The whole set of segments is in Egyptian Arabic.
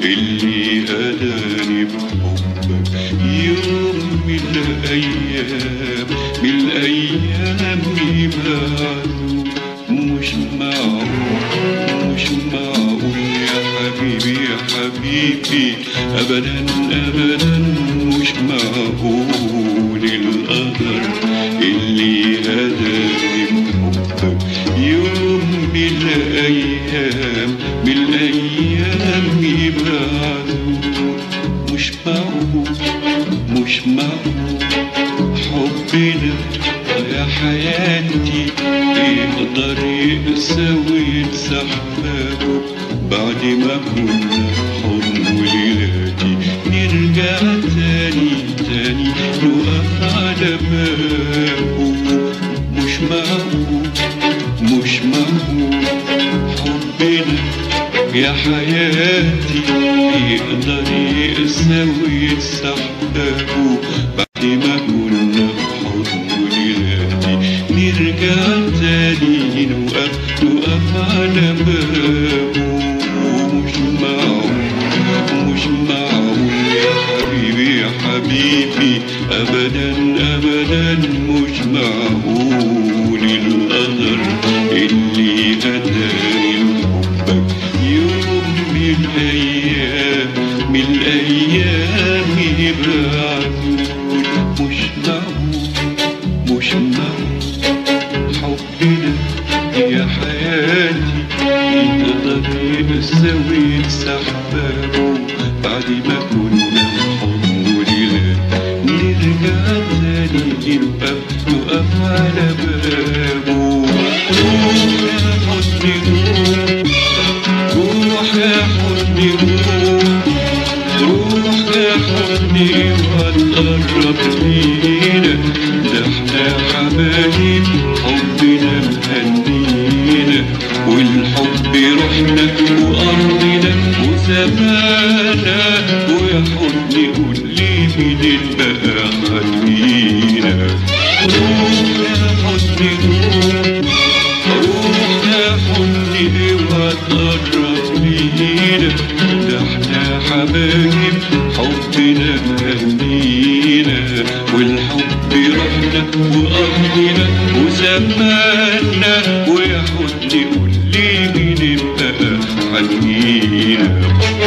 اللي أداني بحبك يوم من الأيام من الأيام يبعدوا مش معقول مش معقول يا حبيبي يا حبيبي أبدا أبدا مش معقول القدر اللي هداني بحبك يوم من الأيام من الأيام يبعدوا مش معقول مش معقول حبنا يا حياتي يقدر يساوي سحبابه بعد ما كنا حضن وليلاتي نرجع تاني تاني نقف على بابه مش معقول مش معقول حبنا يا حياتي يقدر يساوي سحبابه بعد ما كنا بحضن وليلاتي نرجع تاني نوقف نوقف على بابه مش معقول مش معقول يا حبيبي يا حبيبي أبدا أبدا مش معقول القدر اللي أداني لحبك يوم من الأيام من الأيام يبعدون مش معقول مش معقول حبنا يا حياتي يقدر يساوي سحبابه بعد ما كنا حضن وليلات نرجع تاني نقف نقف على بابه روح يا حضني روح يا حضني روح يا حضني وهتقرب لينا ده احنا حبايب حبنا مهنينا والحب روحنا وارضنا وزمانا ويا حضني قول لي مين بقى خلينا روح يا حضني روح يا حضني وهتقرب لينا ده احنا حبايب حبنا مهنينا والحب روحنا وأرضنا وزماننا ويا حضني قول لي مين بقى حنينا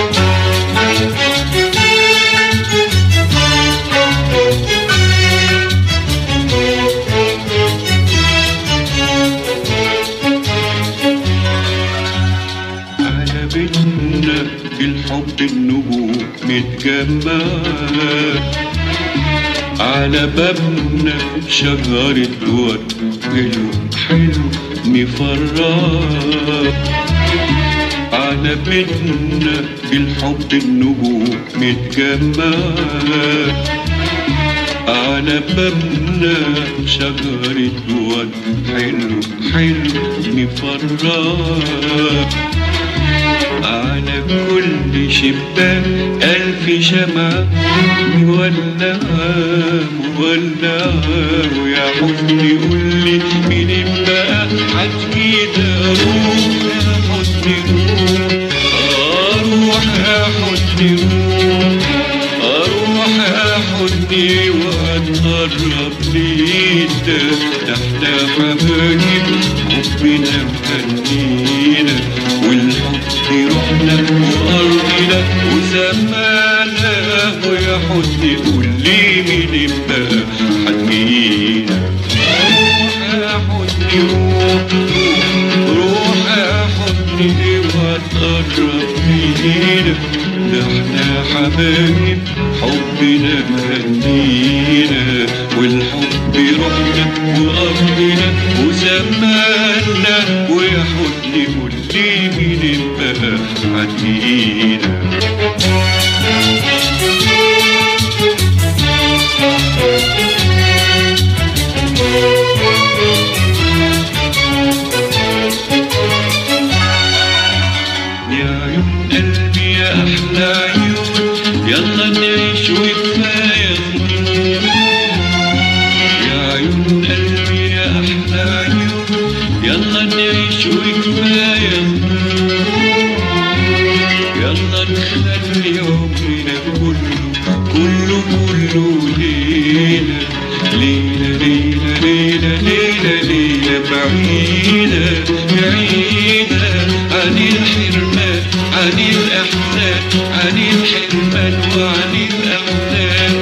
على بيتنا بالحب النجوم متجمعة على بابنا شجرة ورد حلو حلو مفرح على بيتنا بالحب النجوم متجمعة على بابنا شجرة ورد حلو حلو مفرح على كل شباك ألف شمعة مولعة مولعة ويا حسني قولي مين بقى حكينا روح يا حسني روح أروح يا حسني روح أروح يا حسني وأتقرب ليك احنا حبايب حبنا مهنينا والحب روحنا وأرضنا وزمانا ويا حسني قول لي مين بقى حنينا روح يا حسني روح روح يا حسني واتقرب لينا ده احنا حبايب حبنا مهنينا والحب روحنا وأرضنا وزماننا ويا حسني قول لي مين بقى حنينا يا عيون قلبي يا أحلى عيون يلا نعيش وكفاية ظنون يا عيون قلبي يا أحلى عيون يلا نعيش وكفاية ظنون يلا نخلي عن الأحزان عن الحرمان وعن الأحزان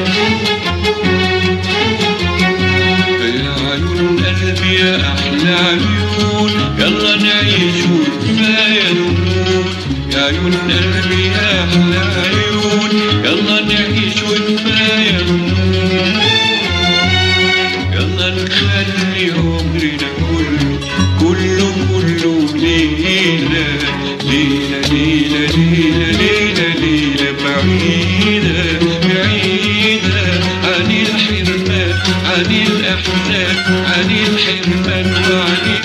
يا عيون قلبي يا أحلى عيون يلا نعيش وكفاية نموت يا عيون قلبي يا أحلى عيون يلا نعيش وكفاية نموت يلا نخلي عمرنا كله كله كله ليلة ليلة ليلة ليلة ليلة ليلة بعيدة بعيدة عن الحرمان عن الأحزان عن الحرمان وعن